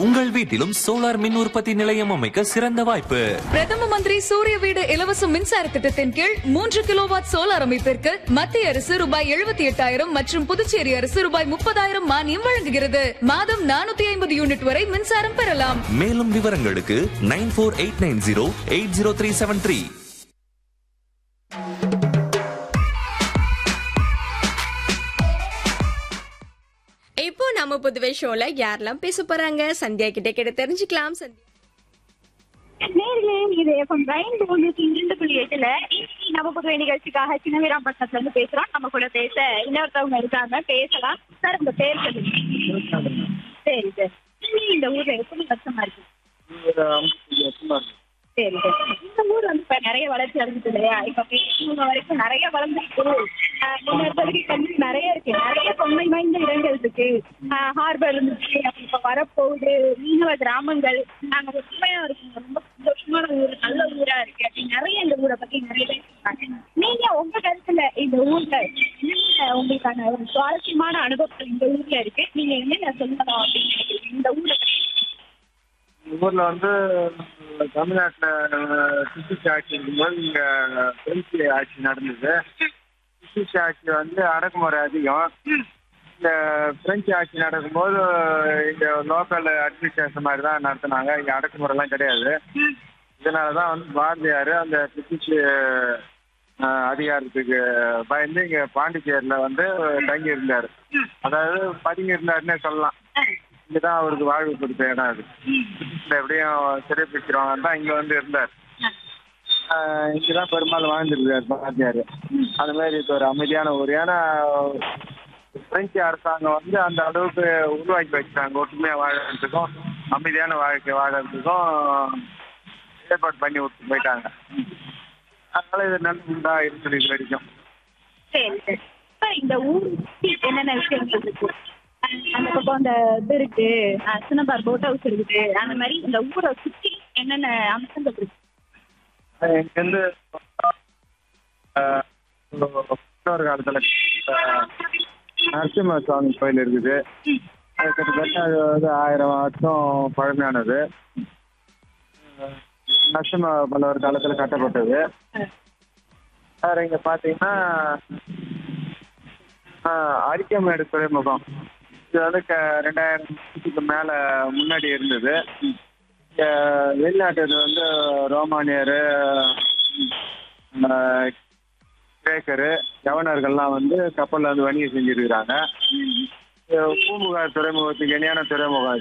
உங்கள் வீட்டிலும் சோலார் மின் உற்பத்தி நிலையம் அமைக்க சிறந்த வாய்ப்பு பிரதம மந்திரி சூரிய வீடு இலவச மின்சார திட்டத்தின் கீழ் மூன்று கிலோவாட் சோலார் அமைப்பிற்கு மத்திய அரசு ரூபாய் எழுபத்தி எட்டாயிரம் மற்றும் புதுச்சேரி அரசு ரூபாய் முப்பதாயிரம் மானியம் வழங்குகிறது மாதம் நானூத்தி ஐம்பது யூனிட் வரை மின்சாரம் பெறலாம் மேலும் விவரங்களுக்கு nine four eight nine zero eight zero three seven three இப்போ நம்ம புதுவை ஷோல யாரெல்லாம் பேச போறாங்க சந்தியா கிட்ட கிட்ட தெரிஞ்சுக்கலாம் சந்தியா நேர்களே இது எஃப்எம் ரெயின் தொண்ணூத்தி இரண்டு புள்ளி எட்டுல இன்னைக்கு நம்ம புதுவை நிகழ்ச்சிக்காக சின்னவீராம்பட்டினத்துல இருந்து பேசுறோம் நம்ம கூட பேச இன்னொருத்தவங்க இருக்காங்க பேசலாம் சார் உங்க பேர் சொல்லுங்க சரி சார் நீங்க இந்த ஊர்ல எப்படி கஷ்டமா இருக்கு சரி சார் இந்த ஊர் வந்து இப்ப நிறைய வளர்ச்சி அடைஞ்சிட்டு இல்லையா இப்ப பேசுனவங்க வரைக்கும் நிறைய வளர்ந்துருக்கு ஆஹ் முன்னேற்பதற்கு வந்து நிறைய இருக்கு நிறைய தொன்மை வாய்ந்த இடங்கள் இருக்கு ஹார்பர் இருந்துச்சு அப்புறம் இப்ப வரப்போகுது மீனவ கிராமங்கள் நாங்க உண்மையா இருக்குங்க ரொம்ப சந்தோஷமான ஊர் நல்ல ஊரா இருக்கு அப்படி நிறைய இந்த ஊரை பத்தி நிறைய பேர் சொல்றாங்க நீங்க உங்க கருத்துல இந்த ஊர்ல என்னென்ன உங்களுக்கான ஒரு சுவாரஸ்யமான அனுபவங்கள் இந்த ஊர்ல இருக்கு நீங்க என்னென்ன சொல்லலாம் அப்படின்னு நினைக்கிறீங்க இந்த ஊரை பத்தி ஊர்ல வந்து தமிழ்நாட்டுல பிரிட்டிஷ் ஆட்சி இருக்கும்போது இங்க பிரெஞ்சு ஆட்சி நடந்தது பிரிட்டிஷ் ஆட்சி வந்து அடக்குமுறை அதிகம் இந்த பிரெஞ்சு ஆட்சி நடக்கும்போது இங்க லோக்கல் அட்மினிஸ்ட்ரேஷன் மாதிரி தான் நடத்துனாங்க இங்க அடக்குமுறைலாம் கிடையாது இதனாலதான் வந்து பாரதியார் அந்த பிரிட்டிஷ் அஹ், அதிகாரத்துக்கு பயந்து இங்க பாண்டிச்சேரியில வந்து தங்கி இருந்தாரு அதாவது பதுங்கி இருந்தாருன்னே சொல்லலாம் இங்கதான் அவருக்கு வாழ்வு கொடுத்த இடம் அது இந்த எப்படியும் சிறைப்பிடிச்சிருவாங்க தான் இங்க வந்து இருந்தார் ஆஹ் இங்கதான் பெரும்பாலும் வாழ்ந்துருக்காரு பாரதியார் அந்த மாதிரி இது ஒரு அமைதியான ஊர் ஏன்னா பிரெஞ்சு அரசாங்கம் வந்து அந்த அளவுக்கு உருவாக்கி வச்சுட்டாங்க ஒற்றுமையா வாழறதுக்கும் அமைதியான வாழ்க்கை வாழறதுக்கும் ஏற்பாடு பண்ணி விட்டு போயிட்டாங்க அதனால இது நல்லதா இருக்குது இது வரைக்கும் சரி சரி இப்ப இந்த ஊர் சுத்தி என்னென்ன விஷயங்கள் இருக்கு அஹ் அந்த பக்கம் அந்த இது இருக்கு அஹ் சின்னபார் போட் ஹவுஸ் இருக்குது அந்த மாதிரி இந்த ஊரை சுத்தி என்னென்ன அம்சங்கள் இருக்கு இங்கேருந்து இன்னொரு காலத்துல ஆஹ், நரசிம்ம சுவாமி கோயில் இருக்குது அது கிட்டத்தட்ட அது வந்து ஆயிரம் வருஷம் பழமையானது ஆஹ், நரசிம்ம பல்லவர் காலத்துல கட்டப்பட்டது வேற இங்க பாத்தீங்கன்னா ஆஹ், அரிக்கமேடு துறைமுகம் இது வந்து க- ரெண்டாயிரம் வருஷத்துக்கு மேல முன்னாடி இருந்தது இங்க வெளிநாட்டு வந்து ரோமானியரு ஆஹ், கிரேக்கரு யவனர்கள்லாம் வந்து கப்பல்ல வந்து வணிகம் செஞ்சிருக்கிறாங்க பூம்புகார் துறைமுகத்துக்கு இணையான துறைமுகம் இது